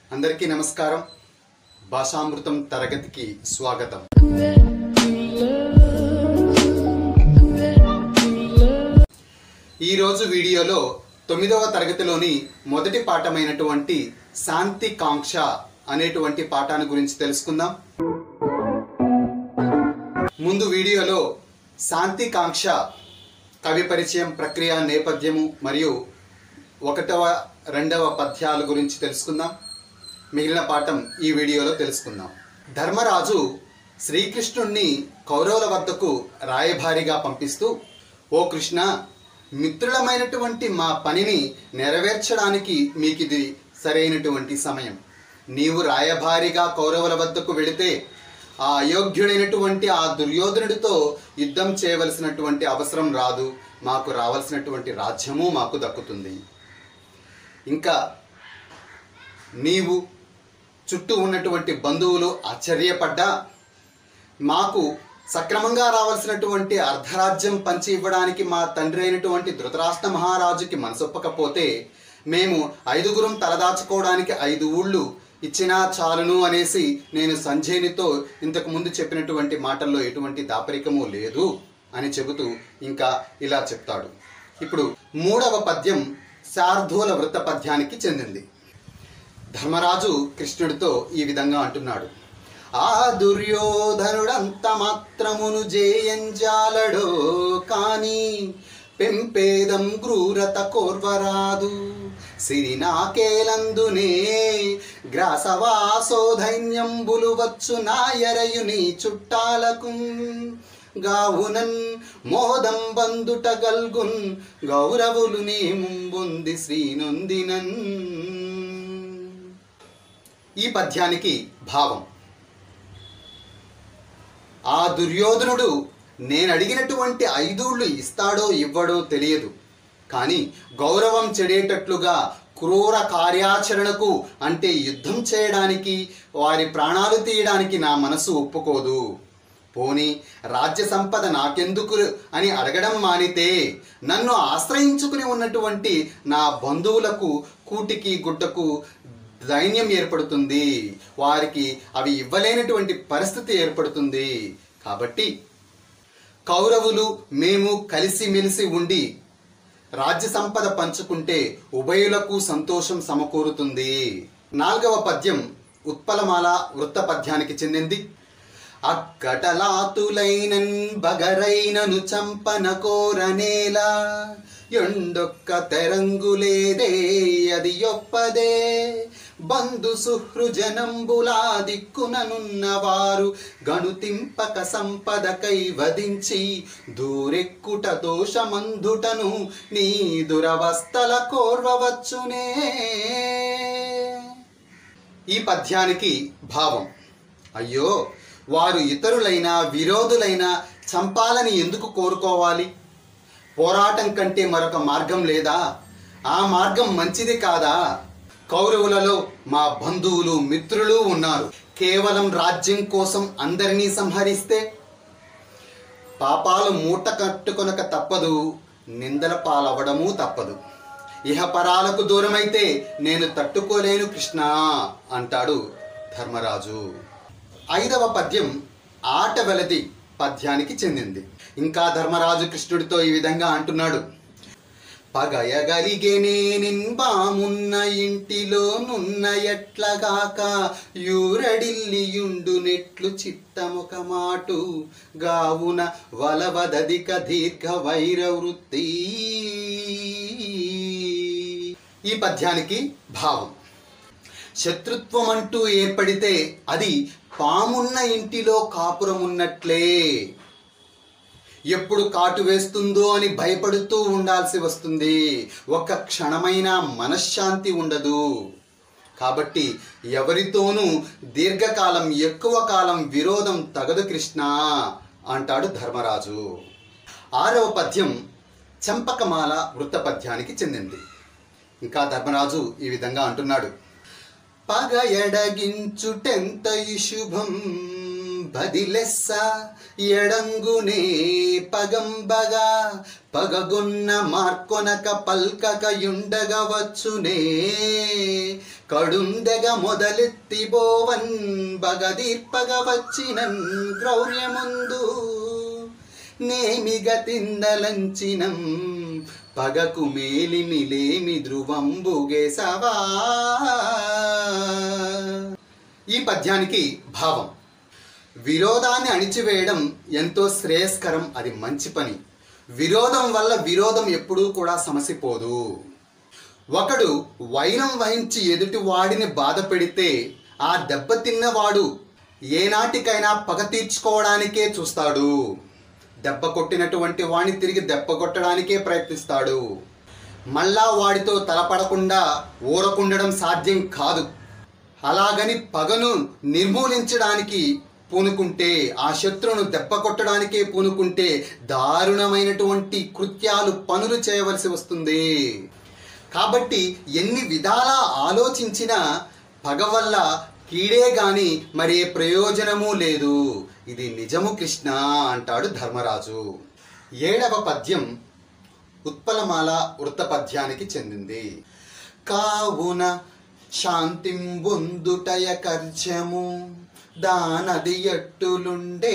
అందరికీ నమస్కారం భాషామృతం తరగతికి స్వాగతం ఈరోజు వీడియోలో తొమ్మిదవ తరగతిలోని మొదటి పాఠమైనటువంటి శాంతి కాంక్ష అనేటువంటి పాఠాన్ని గురించి తెలుసుకుందాం ముందు వీడియోలో శాంతి కాంక్ష కవి పరిచయం ప్రక్రియ నేపథ్యము మరియు ఒకటవ రెండవ పద్యాల గురించి తెలుసుకుందాం మిగిలిన పాఠం ఈ వీడియోలో తెలుసుకుందాం ధర్మరాజు శ్రీకృష్ణుణ్ణి కౌరవుల వద్దకు రాయభారిగా పంపిస్తూ ఓ కృష్ణ మిత్రులమైనటువంటి మా పనిని నెరవేర్చడానికి మీకు ఇది సరైనటువంటి సమయం నీవు రాయభారిగా కౌరవుల వద్దకు వెళితే ఆ అయోగ్యుడైనటువంటి ఆ దుర్యోధనుడితో యుద్ధం చేయవలసినటువంటి అవసరం రాదు మాకు రావాల్సినటువంటి రాజ్యము మాకు దక్కుతుంది ఇంకా నీవు చుట్టూ ఉన్నటువంటి బంధువులు ఆశ్చర్యపడ్డా మాకు సక్రమంగా రావాల్సినటువంటి అర్ధరాజ్యం పంచి ఇవ్వడానికి మా తండ్రి అయినటువంటి ధృతరాష్ట్ర మహారాజుకి మనసొప్పకపోతే మేము ఐదుగురం తలదాచుకోవడానికి ఐదు ఊళ్ళు ఇచ్చినా చాలును అనేసి నేను సంజయునితో ఇంతకు ముందు చెప్పినటువంటి మాటల్లో ఎటువంటి దాపరికము లేదు అని చెబుతూ ఇంకా ఇలా చెప్తాడు ఇప్పుడు మూడవ పద్యం శార్ధూల వృత్త పద్యానికి చెందింది ధర్మరాజు కృష్ణుడితో ఈ విధంగా అంటున్నాడు ఆ దుర్యోధనుడంత మాత్రమును జేయంజాలడో కాని పెంపేదం క్రూరత కోర్వరాదు సిరి నాకేలందునే గ్రాసవాసోధైన్యంబులు వచ్చు నాయరయుని చుట్టాలకు గావునన్ మోదం బందుట గల్గున్ గౌరవులు నే ముంబొంది శ్రీనొందినన్ ఈ పద్యానికి భావం ఆ దుర్యోధనుడు నేను అడిగినటువంటి ఐదూళ్ళు ఇస్తాడో ఇవ్వడో తెలియదు కానీ గౌరవం చెడేటట్లుగా క్రూర కార్యాచరణకు అంటే యుద్ధం చేయడానికి వారి ప్రాణాలు తీయడానికి నా మనసు ఒప్పుకోదు పోని రాజ్య సంపద నాకెందుకు అని అడగడం మానితే నన్ను ఆశ్రయించుకుని ఉన్నటువంటి నా బంధువులకు కూటికి గుడ్డకు దైన్యం ఏర్పడుతుంది వారికి అవి ఇవ్వలేనటువంటి పరిస్థితి ఏర్పడుతుంది కాబట్టి కౌరవులు మేము కలిసిమెలిసి ఉండి రాజ్య సంపద పంచుకుంటే ఉభయులకు సంతోషం సమకూరుతుంది నాలుగవ పద్యం ఉత్పలమాల వృత్త పద్యానికి చెందింది అక్కటలాతులైనన్ బగరైనను చంపన కోరనేలా ఎండొక్క తెరంగులేదే అది యొప్పదే బంధు సుహృజనంబులా దిక్కుననున్నవారు గణుతింపక సంపదకై వధించి దూరెక్కుట దోషమందుటను నీ దురవస్థల కోర్వవచ్చునే ఈ పద్యానికి భావం అయ్యో వారు ఇతరులైనా విరోధులైనా చంపాలని ఎందుకు కోరుకోవాలి పోరాటం కంటే మరొక మార్గం లేదా ఆ మార్గం మంచిది కాదా కౌరవులలో మా బంధువులు మిత్రులు ఉన్నారు కేవలం రాజ్యం కోసం అందరినీ సంహరిస్తే పాపాలు మూట కట్టుకొనక తప్పదు నిందల పాలవ్వడము తప్పదు ఇహపరాలకు దూరమైతే నేను తట్టుకోలేను కృష్ణ అంటాడు ధర్మరాజు ఐదవ పద్యం ఆట వెలది పద్యానికి చెందింది ఇంకా ధర్మరాజు కృష్ణుడితో ఈ విధంగా అంటున్నాడు పగయగలిగెనే నిన్బామున్న ఇంటిలో నున్న ఎట్లగాక యూరడిల్లియుండు నెట్లు చిత్తముక మాటు గావున వలవదధిక దీర్ఘ వైరవృత్తి ఈ పద్యానికి భావం శత్రుత్వం అంటూ ఏర్పడితే అది పామున్న ఇంటిలో కాపురం ఉన్నట్లే ఎప్పుడు కాటు వేస్తుందో అని భయపడుతూ ఉండాల్సి వస్తుంది ఒక క్షణమైన మనశ్శాంతి ఉండదు కాబట్టి ఎవరితోనూ దీర్ఘకాలం ఎక్కువ కాలం విరోధం తగదు కృష్ణ అంటాడు ధర్మరాజు ఆరవ పద్యం చంపకమాల వృత్త పద్యానికి చెందింది ఇంకా ధర్మరాజు ఈ విధంగా అంటున్నాడు పగ ఎడగించుటెంత శుభం బదిలెస్స ఎడంగునే పగంబగా పగగొన్న మార్కొనక పల్కకయుండగవచ్చునే కడుందెగ మొదలెత్తి బోవన్ బగదీర్పగ వచ్చినన్ క్రౌర్యముందు నేమిగ తిందలంచినం పగకు మేలిమిలేమి ధ్రువంబుగేసవా ఈ పద్యానికి భావం విరోధాన్ని అణిచివేయడం ఎంతో శ్రేయస్కరం అది మంచి పని విరోధం వల్ల విరోధం ఎప్పుడూ కూడా సమసిపోదు ఒకడు వైరం వహించి ఎదుటి వాడిని బాధ పెడితే ఆ దెబ్బతిన్నవాడు ఏనాటికైనా పగ తీర్చుకోవడానికే చూస్తాడు దెబ్బ కొట్టినటువంటి వాడిని తిరిగి దెబ్బ కొట్టడానికే ప్రయత్నిస్తాడు మళ్ళా వాడితో తలపడకుండా ఊరకుండడం సాధ్యం కాదు అలాగని పగను నిర్మూలించడానికి పూనుకుంటే ఆ శత్రువును దెబ్బ కొట్టడానికే పూనుకుంటే దారుణమైనటువంటి కృత్యాలు పనులు చేయవలసి వస్తుంది కాబట్టి ఎన్ని విధాలా ఆలోచించినా పగ వల్ల కీడే గాని మరే ప్రయోజనము లేదు ఇది నిజము కృష్ణ అంటాడు ధర్మరాజు ఏడవ పద్యం ఉత్పలమాల వృత్తపద్యానికి చెందింది కావున శాంతిం బొందుటయ కర్జము దానది ఎట్టులుండే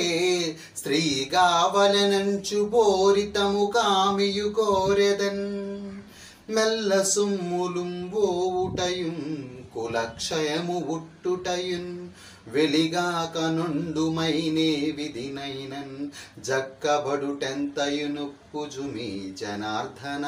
స్త్రీగావలనంచు బోరితము కామియు కోరెదన్ మెల్ల సుమ్ములుం ఓవుటయున్ కులక్షయము ఉట్టుటయున్ వెలిగాక నుండుమైనే విధినైనన్ జక్కబడుటెంతయును పుజుమి జనార్దన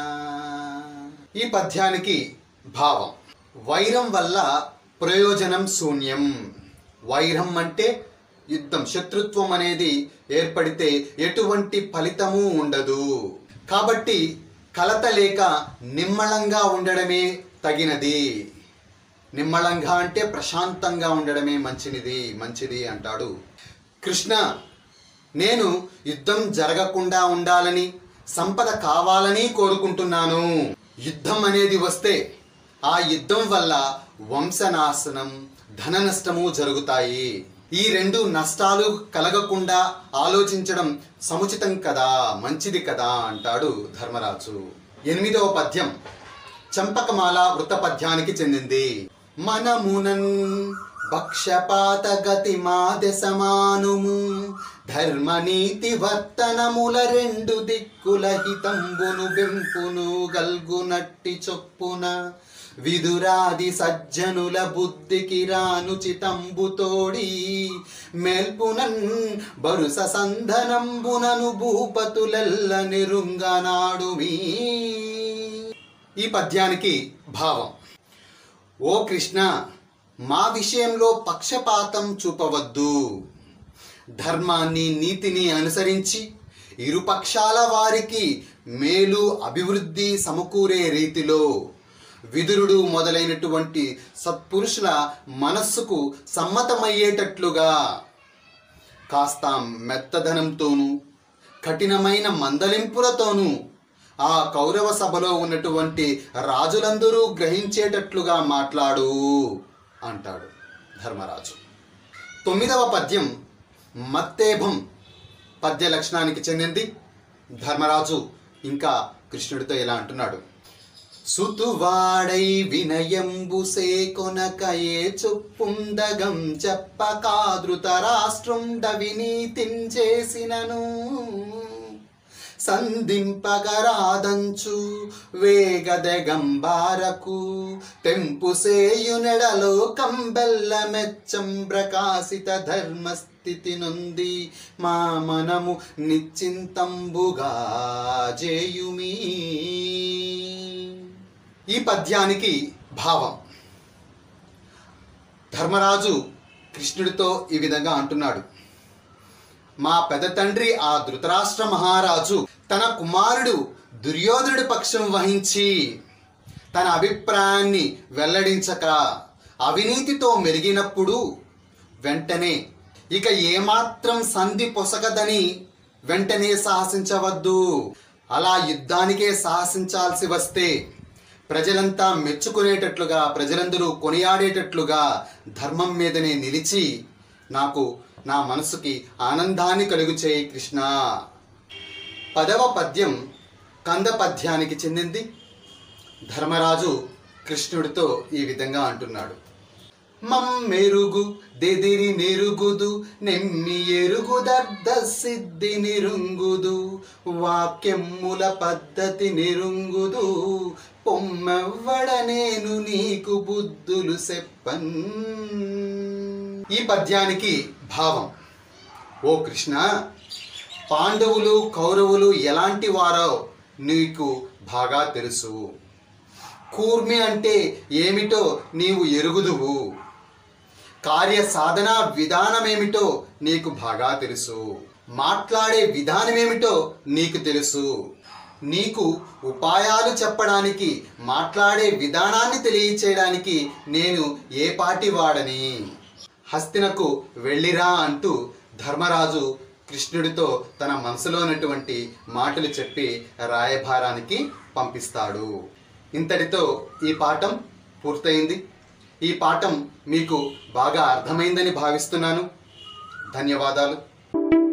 ఈ పద్యానికి భావం వైరం వల్ల ప్రయోజనం శూన్యం వైరం అంటే యుద్ధం శత్రుత్వం అనేది ఏర్పడితే ఎటువంటి ఫలితము ఉండదు కాబట్టి కలత లేక నిమ్మళంగా ఉండడమే తగినది నిమ్మళంగా అంటే ప్రశాంతంగా ఉండడమే మంచినిది మంచిది అంటాడు కృష్ణ నేను యుద్ధం జరగకుండా ఉండాలని సంపద కావాలని కోరుకుంటున్నాను యుద్ధం అనేది వస్తే ఆ యుద్ధం వల్ల వంశనాశనం ధన నష్టము జరుగుతాయి ఈ రెండు నష్టాలు కలగకుండా ఆలోచించడం సముచితం కదా మంచిది కదా అంటాడు ధర్మరాజు ఎనిమిదవ పద్యం చంపకమాల వృత్తపద్యానికి చెందింది మనమునన్ భక్షపాత గతి మాదె సమానుము ధర్మనీతి వర్తనముల రెండు దిక్కుల హితంబును బెంపును గల్గునట్టి చొప్పున విదురాది సజ్జనుల బుద్ధికి రానుచితంబుతోడి మేల్పునన్ బరుస సంధనంబునను భూపతులెల్ల నిరుంగనాడుమీ ఈ పద్యానికి భావం ఓ కృష్ణ మా విషయంలో పక్షపాతం చూపవద్దు ధర్మాన్ని నీతిని అనుసరించి ఇరుపక్షాల వారికి మేలు అభివృద్ధి సమకూరే రీతిలో విదురుడు మొదలైనటువంటి సత్పురుషుల మనస్సుకు సమ్మతమయ్యేటట్లుగా కాస్త మెత్తదనంతోనూ కఠినమైన మందలింపులతోనూ ఆ కౌరవ సభలో ఉన్నటువంటి రాజులందరూ గ్రహించేటట్లుగా మాట్లాడు అంటాడు ధర్మరాజు తొమ్మిదవ పద్యం మత్తేభం పద్య లక్షణానికి చెందింది ధర్మరాజు ఇంకా కృష్ణుడితో ఇలా అంటున్నాడు సుతువాడై వినయంబు సేకొనకయే చొప్పుండగం చెప్పకాదృత రాష్ట్రుండ వినీతించేసినను సంధింపగరాదంచు వేగదెగంబారకు తెంపు సేయునెడలో కంబెల్ల మెచ్చం ప్రకాశిత ధర్మస్థితి నుండి మా మనము నిశ్చింతంబుగా జేయుమీ ఈ పద్యానికి భావం ధర్మరాజు కృష్ణుడితో ఈ విధంగా అంటున్నాడు మా పెద్ద తండ్రి ఆ ధృతరాష్ట్ర మహారాజు తన కుమారుడు దుర్యోధనుడి పక్షం వహించి తన అభిప్రాయాన్ని వెల్లడించక అవినీతితో మెరిగినప్పుడు వెంటనే ఇక ఏమాత్రం సంధి పొసగదని వెంటనే సాహసించవద్దు అలా యుద్ధానికే సాహసించాల్సి వస్తే ప్రజలంతా మెచ్చుకునేటట్లుగా ప్రజలందరూ కొనియాడేటట్లుగా ధర్మం మీదనే నిలిచి నాకు నా మనసుకి ఆనందాన్ని కలుగు చేయి కృష్ణ పదవ పద్యం కంద పద్యానికి చెందింది ధర్మరాజు కృష్ణుడితో ఈ విధంగా అంటున్నాడు మమ్మెరుగు దెదిరి నెరుగుదు నెమ్మి ఎరుగుదద్ద సిద్ధి నిరుంగుదు వాక్యముల పద్ధతి నిరుంగుదు పొమ్మెవ్వడ నేను నీకు బుద్ధులు చెప్పన్ ఈ పద్యానికి భావం ఓ కృష్ణ పాండవులు కౌరవులు ఎలాంటి వారో నీకు బాగా తెలుసు కూర్మి అంటే ఏమిటో నీవు ఎరుగుదువు కార్య సాధన విధానమేమిటో నీకు బాగా తెలుసు మాట్లాడే విధానమేమిటో నీకు తెలుసు నీకు ఉపాయాలు చెప్పడానికి మాట్లాడే విధానాన్ని తెలియచేయడానికి నేను ఏ పాటి వాడని హస్తినకు వెళ్ళిరా అంటూ ధర్మరాజు కృష్ణుడితో తన మనసులో ఉన్నటువంటి మాటలు చెప్పి రాయభారానికి పంపిస్తాడు ఇంతటితో ఈ పాఠం పూర్తయింది ఈ పాఠం మీకు బాగా అర్థమైందని భావిస్తున్నాను ధన్యవాదాలు